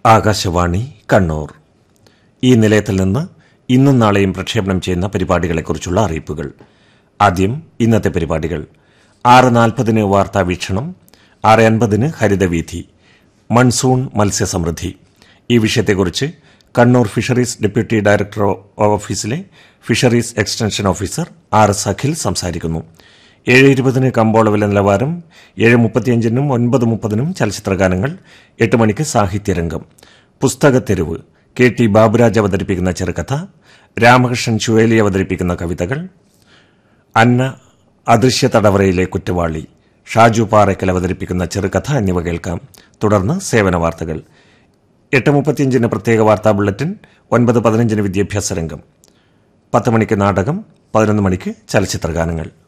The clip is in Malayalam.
ആകാശവാണി കണ്ണൂർ ഈ നിലയത്തിൽ നിന്ന് ഇന്നും നാളെയും പ്രക്ഷേപണം ചെയ്യുന്ന പരിപാടികളെക്കുറിച്ചുള്ള അറിയിപ്പുകൾ ആദ്യം ഇന്നത്തെ പരിപാടികൾ ആറ് നാൽപ്പതിന് വാർത്താ വീക്ഷണം ആറ് അൻപതിന് ഹരിതവീഥി മൺസൂൺ മത്സ്യസമൃദ്ധി ഈ വിഷയത്തെക്കുറിച്ച് കണ്ണൂർ ഫിഷറീസ് ഡെപ്യൂട്ടി ഡയറക്ടർ ഓഫീസിലെ fisheries extension officer R S Akhil സംസാരിക്കുന്നു ഏഴ് ഇരുപതിന് കമ്പോള വില നിലവാരം ഏഴ് മുപ്പത്തിയഞ്ചിനും ഒൻപത് മുപ്പതിനും ചലച്ചിത്രഗാനങ്ങൾ എട്ട് മണിക്ക് സാഹിത്യരംഗം പുസ്തകത്തെരുവ് കെ ടി ബാബുരാജ് അവതരിപ്പിക്കുന്ന ചെറുകഥ രാമകൃഷ്ണൻ ചുവേലി അവതരിപ്പിക്കുന്ന കവിതകൾ അന്ന അദൃശ്യ തടവറയിലെ കുറ്റവാളി ഷാജു പാറയ്ക്കൽ അവതരിപ്പിക്കുന്ന ചെറുകഥ എന്നിവ കേൾക്കാം തുടർന്ന് സേവന വാർത്തകൾ എട്ട് മുപ്പത്തിയഞ്ചിന് പ്രത്യേക വാർത്താ ബുള്ളറ്റിൻ ഒൻപത് പതിനഞ്ചിന് വിദ്യാഭ്യാസ രംഗം പത്ത് മണിക്ക് നാടകം പതിനൊന്ന് മണിക്ക് ചലച്ചിത്രഗാനങ്ങൾ